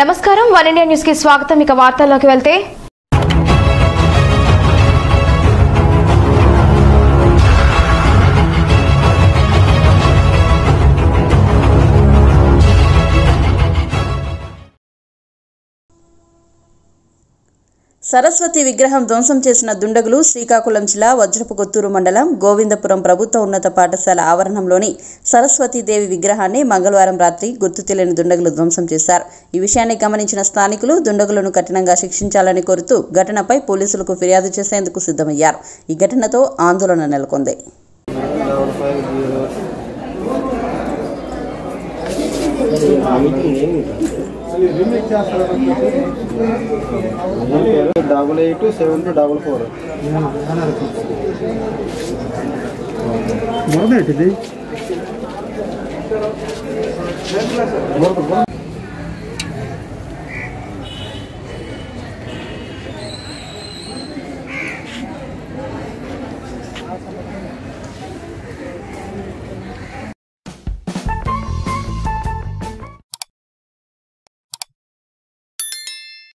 నమస్కారం one India news కి స్వాగతం ఇక వార్తల్లోకి వెళ్తే సరస్వతి విగ్రహం ధ్వంసం చేసిన దుండగులు శ్రీకాకుళం జిల్లా వజ్రపు కొత్తూరు మండలం గోవిందపురం ప్రభుత్వ ఉన్నత పాఠశాల ఆవరణంలోని సరస్వతీదేవి విగ్రహాన్ని మంగళవారం రాత్రి గుర్తు తెలియని దుండగులు ధ్వంసం చేశారు ఈ విషయాన్ని గమనించిన స్థానికులు దుండగులను కఠినంగా శిక్షించాలని కోరుతూ ఘటనపై పోలీసులకు ఫిర్యాదు చేసేందుకు సిద్ధమయ్యారు ఈ ఘటనతో ఆందోళన నెలకొంది double five zero double eight seven two double four మొదలెట్టింది